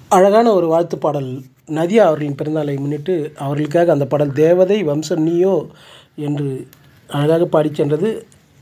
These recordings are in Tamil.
அழகான ஒரு வாழ்த்து பாடல் நதியா அவர்களின் பிறந்தநாளை முன்னிட்டு அவர்களுக்காக அந்த பாடல் தேவதை வம்சம் நீயோ என்று அழகாக பாடிச் சென்றது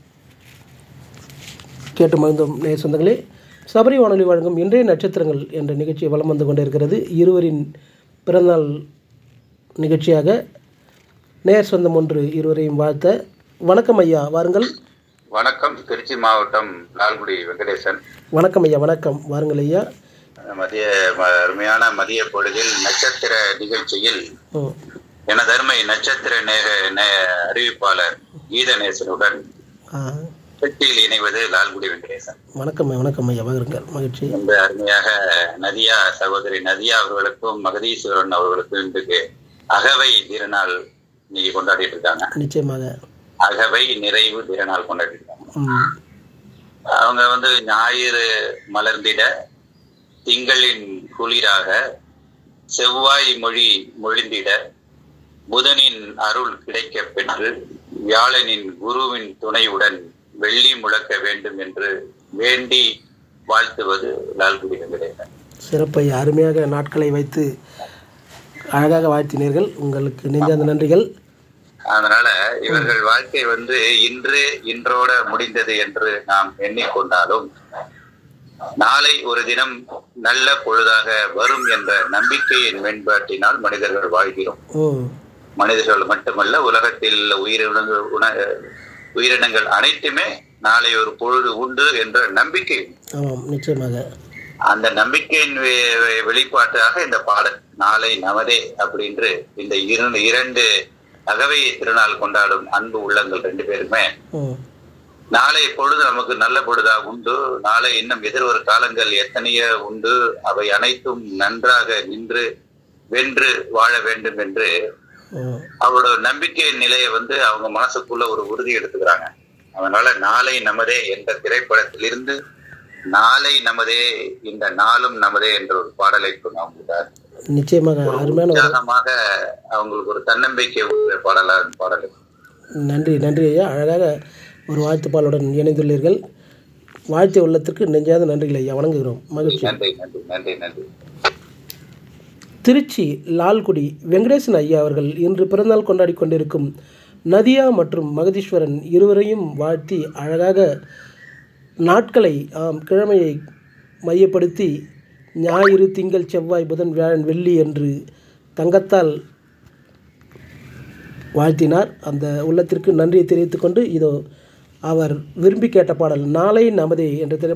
கேட்டு மகிழ்ந்தோம் நேய சொந்தங்களே சபரி வானொலி வழங்கும் இன்றைய நட்சத்திரங்கள் என்ற நிகழ்ச்சி வலம் வந்து கொண்டிருக்கிறது இருவரின் பிறந்தநாள் நிகழ்ச்சியாக நேர் சொந்தம் ஒன்று இருவரையும் வாழ்த்த வணக்கம் ஐயா வாருங்கள் வணக்கம் திருச்சி மாவட்டம் லால்குடி வெங்கடேசன் வணக்கம் ஐயா வணக்கம் வாருங்கள் ஐயா மதிய ம- அருமையான மதிய பொழுதில் நட்சத்திர நிகழ்ச்சியில் ம் எனது அருமை நட்சத்திர நேக நே- அறிவிப்பாளர் கீதநேசனுடன் ஆ நிகழ்ச்சியில் இணைவது லால்குடி வெங்கடேசன் வணக்கம் ஐயா, வணக்கம் ஐயா வாருங்கள் மகிழ்ச்சி இந்த அருமையாக நதியா சகோதரி நதியா அவர்களுக்கும் மகதீஸ்வரன் அவர்களுக்கும் இன்றைக்கு அகவை திருநாள் இன்னைக்கு கொண்டாடிட்டு இருக்காங்க நிச்சயமாக அகவை நிறைவு திருநாள் கொண்டாடிட்டு இருக்காங்க ம் அவங்க வந்து ஞாயிறு மலர்ந்திட திங்களின் குளிராக செவ்வாய் மொழி மொழிந்திட புதனின் அருள் கிடைக்கப் பெற்று வியாழனின் குருவின் துணையுடன் வெள்ளி முழக்க வேண்டும் என்று வேண்டி வாழ்த்துவது லால்குடி வெங்கடேசன் சிறப்பை அருமையாக நாட்களை வைத்து அழகாக வாழ்த்தினீர்கள் உங்களுக்கு நெஞ்சார்ந்த நன்றிகள் அதனால இவர்கள் வாழ்க்கை வந்து இன்று இன்றோட முடிந்தது என்று நாம் எண்ணிக்கொண்டாலும் நாளை ஒரு தினம் நல்ல பொழுதாக வரும் என்ற நம்பிக்கையின் மேம்பாட்டினால் மனிதர்கள் வாழ்கிறோம் ம் மனிதர்கள் மட்டுமல்ல உலகத்தில் உள்ள உயிரினங்கள் உண- உயிரினங்கள் அனைத்துமே நாளை ஒரு பொழுது உண்டு என்ற நம்பிக்கை ஆமாம் நிச்சயமாக அந்த நம்பிக்கையின் வெ- வெ- வெளிப்பாட்டாக இந்த பாடல் நாளை நமதே அப்படின்று இந்த இரண்டு இரண்டு அகவை திருநாள் கொண்டாடும் அன்பு உள்ளங்கள் ரெண்டு பேருமே ம் நாளை பொழுது நமக்கு நல்ல பொழுதா உண்டு நாளை இன்னும் எதிர்வரும் காலங்கள் எத்தனையோ உண்டு அவை அனைத்தும் நன்றாக நின்று வென்று வாழ வேண்டும் என்று ம் அவரோட நம்பிக்கையின் நிலையை வந்து அவங்க மனசுக்குள்ள ஒரு உறுதி எடுத்துக்கிறாங்க அதனால நாளை நமதே என்ற திரைப்படத்திலிருந்து நாளை நமதே இந்த நாளும் நமதே என்ற ஒரு பாடலை அவங்களுக்கு நிச்சயமாக அருமையான ஒரு உற்சாகமாக அவங்களுக்கு ஒரு தன்னம்பிக்கை ஊட்டுற பாடலா இந்த பாடல் இருக்கு. நன்றி நன்றி ஐயா அழகாக ஒரு வாழ்த்துப்பாலுடன் இணைந்துள்ளீர்கள் வாழ்த்திய உள்ளத்திற்கு நெஞ்சாத நன்றிகள் ஐயா வணங்குகிறோம் மகிழ்ச்சி நன்றி நன்றி நன்றி நன்றி திருச்சி லால்குடி வெங்கடேசன் ஐயா அவர்கள் இன்று பிறந்தநாள் கொண்டாடி கொண்டிருக்கும் நதியா மற்றும் மகதீஸ்வரன் இருவரையும் வாழ்த்தி அழகாக நாட்களை ஆம் கிழமையை மையப்படுத்தி ஞாயிறு திங்கள் செவ்வாய் புதன் வியாழன் வெள்ளி என்று தங்கத்தால் வாழ்த்தினார் அந்த உள்ளத்திற்கு நன்றியை தெரிவித்துக்கொண்டு இதோ அவர் விரும்பி கேட்ட பாடல் நாளை நமதே என்ற திரை